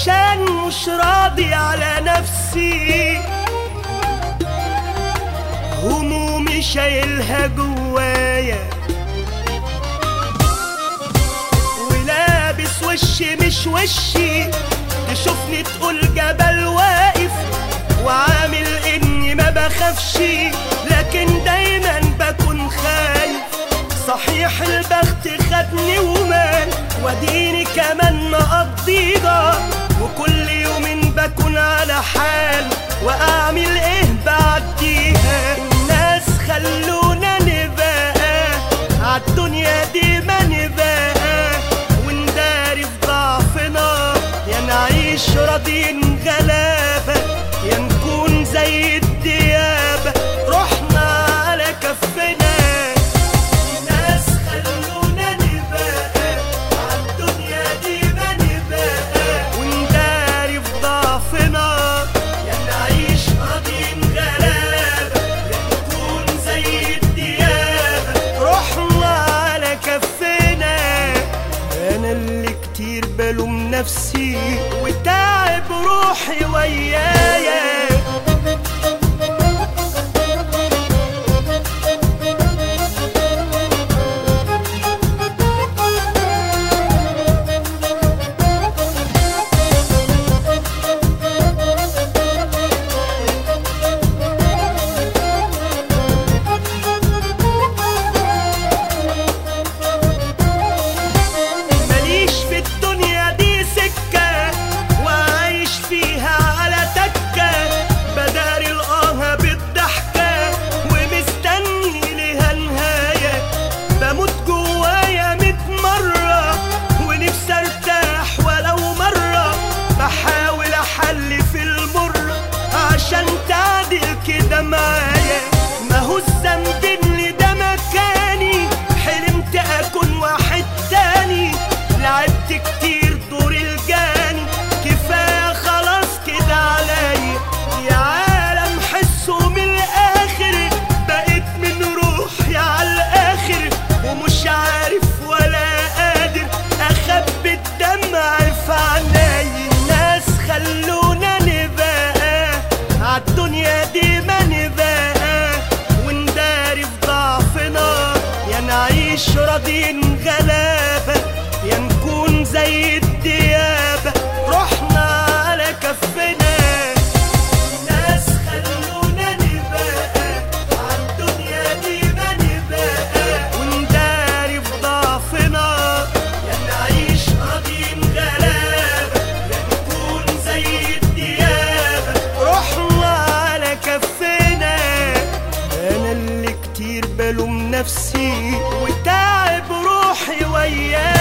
عشان مش راضي على نفسي همومي شايلها جوايا ولابس وشي مش وشي تشوفني تقول جبل واقف وعامل اني ما بخافش لكن دايما بكون خايف صحيح البخت خدني ومال وديني كمان مقضيها وكل يوم بكون على حال واعمل ايه بعديها الناس خلونا نبقى عالدنيا دي ما نبقى ونداري في ضعفنا يا نعيش راضيين غلابة يا نكون زي الديابة رحنا على كفنا ناس خلونا نبقى عالدنيا دي ما نبقى ونداري في ضعفنا يا نعيش راضيين غلابة يا نكون زي الديابة رحنا على كفنا انا اللي كتير بلوم نفسي وتعب روحي ويايا ماليش في الدنيا دي سكة وعايش فيها على تكة بداري الآه بالضحكة ومستني لها نهاية بموت جوايا ميت مرة ونفسي ارتاح ولو مرة بحاول احل في المر عشان تعدل كده معايا ما هو الذنب اللي ده مكاني حلمت اكون واحد تاني لعبت كتير دور الجاني كفايه خلاص كده عليا يا عالم حسه من الاخر بقيت من روحي على الاخر ومش عارف ولا قادر اخبي الدمع في عيني ناس خلونا نبقى عالدنيا دي ما نبقى ونداري في ضعفنا يا نعيش راضيين غلابة يا نكون زي الديابة رحنا على كفنا ناس خلونا نبقى عالدنيا دي ما نبقى ونداري في ضعفنا يا نعيش راضيين غلابة يا نكون زي الديابة رحنا على كفنا انا اللي كتير بلوم نفسي وتعب روحي وياك